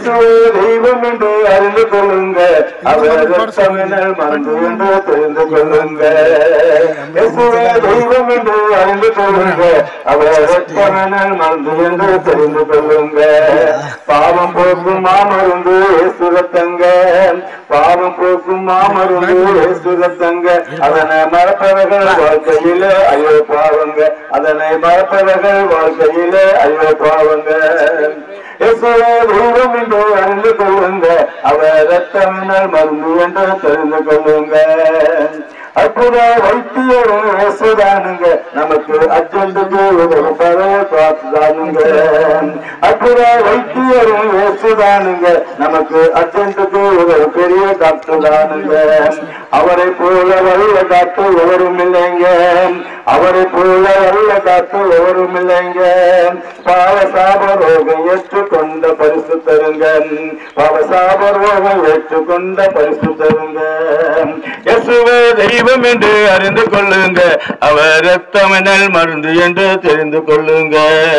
இயேசுவே தெய்வம் என்று அறிந்து கொள்ளுங்க அவர் ரத்தமெனல் மறந்து என்று தெரிந்து கொள்ளுங்க இயேசுவே தெய்வம் என்று அறிந்து கொள்ளுங்க அவர் ரத்தமெனல் மறந்து என்று தெரிந்து கொள்ளுங்க பாவம் போக்கும் மாமருந்து இயேசு ரத்தங்க பாவம் போக்கும் மாமருந்து இயேசு ரத்தங்க அதனை மறப்பவர்கள் வாழ்க்கையில ஐயோ பாவங்க அதனை மறப்பவர்கள் வாழ்க்கையில ஐயோ பாவங்க இயேசுவே தெய்வம் என்று அறிந்து கொள்ளுங்க அவர் ரத்தமினால் மருந்து என்று தெரிந்து கொள்ளுங்க அற்புத வைத்தியரும் இயேசுதானுங்க நமக்கு அர்ஜென்ட்டுக்கு உதவி பழைய பார்த்துதானுங்க அற்புத வைத்தியரும் இயேசுதானுங்க நமக்கு அர்ஜென்ட்டுக்கு உதவி பெரிய டாக்டர் தானுங்க அவரை போல வல்ல டாக்டர் எவரும் இல்லைங்க அவரை போல வல்ல டாக்டர் எவரும் இல்லைங்க பாவ சாப ரோகம் ஏற்றுக்கொண்ட பரிசு தருங்க பாவ சாப ரோகம் ஏற்றுக்கொண்ட பரிசு தருங்க இயேசுவே தெய்வம் என்று அறிந்து கொள்ளுங்க அவர் ரத்தமனல் மருந்து என்று தெரிந்து கொள்ளுங்க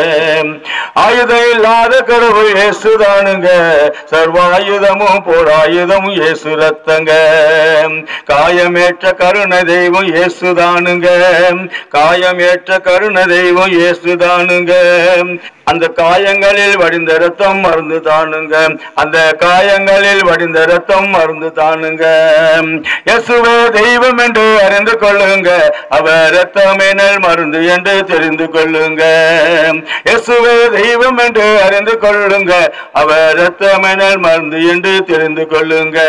ஆயுதம் இல்லாத கடவுள் இயேசுதானுங்க சர்வாயுதமும் போராயுதமும் இயேசு ரத்தங்க காயமேற்ற கருணை தெய்வம் இயேசுதானுங்க காயமேற்ற கருணை தெய்வம் இயேசுதானுங்க அந்த காயங்களில் வடிந்த ரத்தம் மருந்து தானுங்க அந்த காயங்களில் வடிந்த ரத்தம் மருந்து தானுங்க இயேசுவே தெய்வம் என்று அறிந்து கொள்ளுங்க அவர் ரத்தமேனல் மருந்து என்று தெரிந்து கொள்ளுங்க இயேசுவே தெய்வம் என்று அறிந்து கொள்ளுங்க அவர் ரத்தமேனல் மருந்து என்று தெரிந்து கொள்ளுங்க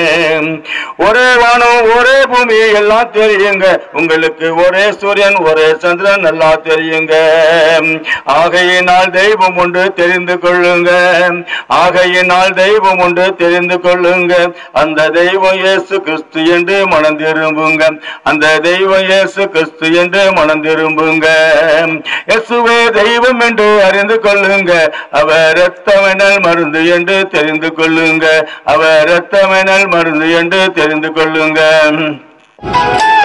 ஒரே வானம் ஒரே பூமி எல்லாம் தெரியுங்க உங்களுக்கு ஒரே சூரியன் ஒரே சந்திரன் எல்லாம் தெரியுங்க ஆகையினால் தெய்வம் ஒன்று தெரிந்து கொள்ளுங்க ஆகையினால் தெய்வம் ஒன்று தெரிந்து கொள்ளுங்க அந்த தெய்வம் இயேசு கிறிஸ்து என்று மனம் திரும்புங்க அந்த தெய்வம் இயேசு கிறிஸ்து என்று மனம் திரும்புங்க இயேசுவே தெய்வம் என்று அறிந்து கொள்ளுங்க அவர் ரத்தமெனல் மருந்து என்று தெரிந்து கொள்ளுங்க அவர் ரத்தமெனல் மருந்து என்று தெரிந்து கொள்ளுங்க